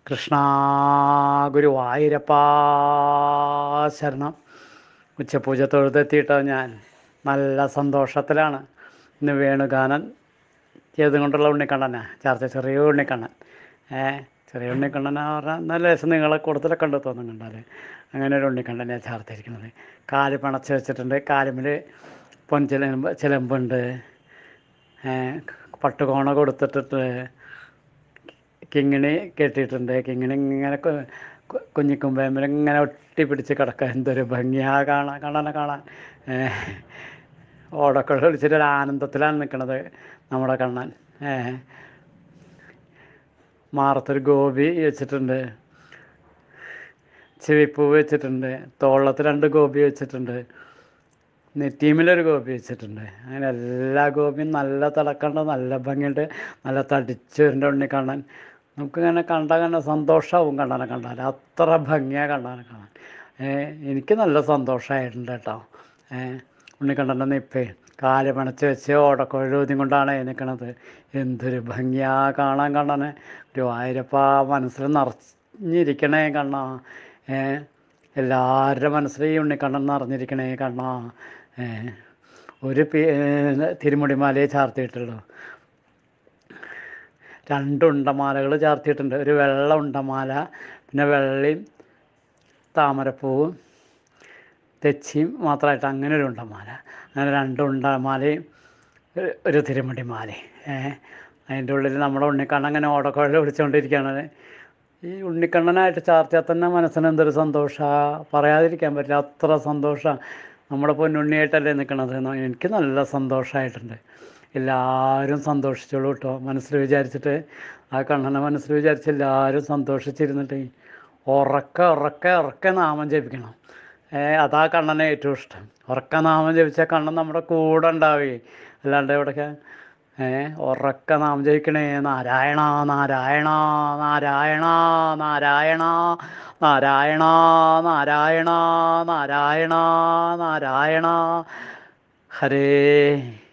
കൃഷ്ണ ഗുരുവായൂരപ്പാ ശരണം ഉച്ചപൂജ തൊഴുതെത്തിയിട്ടോ ഞാൻ നല്ല സന്തോഷത്തിലാണ് ഇന്ന് വേണുഗാനൻ ചെയ്തുകൊണ്ടുള്ള ഉണ്ണിക്കണ്ണനാ ചർച്ച ചെറിയ ഉണ്ണിക്കണ്ണൻ ഏ ചെറിയ ഉണ്ണിക്കണ്ണനാ പറഞ്ഞാൽ നല്ല രസം നിങ്ങളെ കൂടുതലൊക്കെ ഉണ്ട് തോന്നും കണ്ടാൽ അങ്ങനെ ഒരു ഉണ്ണിക്കണ്ണനെ ചാർത്തിരിക്കുന്നത് കാല് പണച്ച് വെച്ചിട്ടുണ്ട് കാലുമിൽ പൊൻചിലമ്പ് ചിലമ്പുണ്ട് ഏ, പട്ടുകോണ കൊടുത്തിട്ടിട്ട് കിങ്ങിണി കെട്ടിയിട്ടുണ്ട് കിങ്ങിണി ഇങ്ങനെ കു- കു- കുഞ്ഞിക്കുമ്പേമ്പിൽ ഇങ്ങനെ ഒട്ടി പിടിച്ച് കിടക്കുക എന്തൊരു ഭംഗിയാ കാണാൻ കാണാനെ കാണാൻ ഏ, ഓടൊക്കെ വിളിച്ചിട്ട് ഒരു ആനന്ദത്തിലാണ് നിൽക്കുന്നത് നമ്മുടെ കണ്ണൻ ഏ, മാറത്തൊരു ഗോപി വെച്ചിട്ടുണ്ട് ചെവിപ്പൂ വെച്ചിട്ടുണ്ട് തോളത്ത് രണ്ട് ഗോപി വെച്ചിട്ടുണ്ട് നെറ്റീമിലൊരു ഗോപി വെച്ചിട്ടുണ്ട് അങ്ങനെ എല്ലാ ഗോപിയും നല്ല തിളക്കണ്ട് നല്ല ഭംഗിയുണ്ട് നല്ല തടിച്ച് വരുന്നുണ്ട് ഉണ്ണി കാണാൻ നമുക്കിങ്ങനെ കണ്ടാൽ തന്നെ സന്തോഷമാവും കണ്ണനെ കണ്ടാൽ അത്ര ഭംഗിയാണ് കണ്ണനെ കാണാൻ ഏ, എനിക്ക് നല്ല സന്തോഷമായിട്ടുണ്ട് കേട്ടോ ഏ, ഉണ്ണിക്കണ്ണൻ്റെ നിപ്പേ കാല് പണച്ച് വെച്ച് ഓടക്കൊഴുതി കൊണ്ടാണ് നിൽക്കണത് എന്തൊരു ഭംഗിയാ കാണാൻ കണ്ണനെ ഒരു ആയിരപ്പാ മനസ്സിൽ നിറഞ്ഞിരിക്കണേ കണ്ണ ഏ എല്ലാവരുടെ മനസ്സിൽ ഈ ഉണ്ണിക്കണ്ണൻ നിറഞ്ഞിരിക്കണേ കണ്ണ ഏ ഒരു പി തിരുമുടിമാലയെ ചാർത്തിയിട്ടുള്ളൂ രണ്ട് ഉണ്ടമാലകൾ ചാർത്തിയിട്ടുണ്ട് ഒരു വെള്ള ഉണ്ടമാല പിന്നെ വെള്ളയും താമരപ്പൂവും തെച്ചിയും മാത്രമായിട്ട് അങ്ങനെ ഒരു ഉണ്ടമാല അങ്ങനെ രണ്ട് ഉണ്ടമാലയും ഒരു- ഒരു തിരുമുടിമാലയും ഏഹ് അതിൻ്റെ ഉള്ളിൽ നമ്മുടെ ഉണ്ണിക്കണ്ണൻ അങ്ങനെ ഓടക്കുഴൽ വിളിച്ചുകൊണ്ടിരിക്കുകയാണ് ഈ ഉണ്ണിക്കണ്ണനായിട്ട് ചാർത്തിയാൽ തന്നെ മനസ്സിന് എന്തൊരു സന്തോഷമാണ് പറയാതിരിക്കാൻ പറ്റില്ല അത്ര സന്തോഷമാണ് നമ്മുടെ പൊന്നുണ്ണിയായിട്ടല്ലേ നിൽക്കണത് എന്ന് എനിക്ക് നല്ല സന്തോഷമായിട്ടുണ്ട് എല്ലാവരും സന്തോഷിച്ചോളൂ കേട്ടോ മനസ്സിൽ വിചാരിച്ചിട്ട് ആ കണ്ണനെ മനസ്സിൽ വിചാരിച്ച് എല്ലാവരും സന്തോഷിച്ചിരുന്നിട്ട് ഉറക്ക ഉറക്ക ഉറക്ക നാമം ജപിക്കണം ഏ അതാ കണ്ണനെ ഏറ്റവും ഇഷ്ടം ഉറക്ക നാമം ജപിച്ചാൽ കണ്ണൻ നമ്മുടെ കൂടെ ഉണ്ടാവേ അല്ലാണ്ട് എവിടെയൊക്കെ ഏ ഉറക്ക നാമം ജപിക്കണേ നാരായണ നാരായണ നാരായണ നാരായണ നാരായണ നാരായണ നാരായണ നാരായണ ഹരേ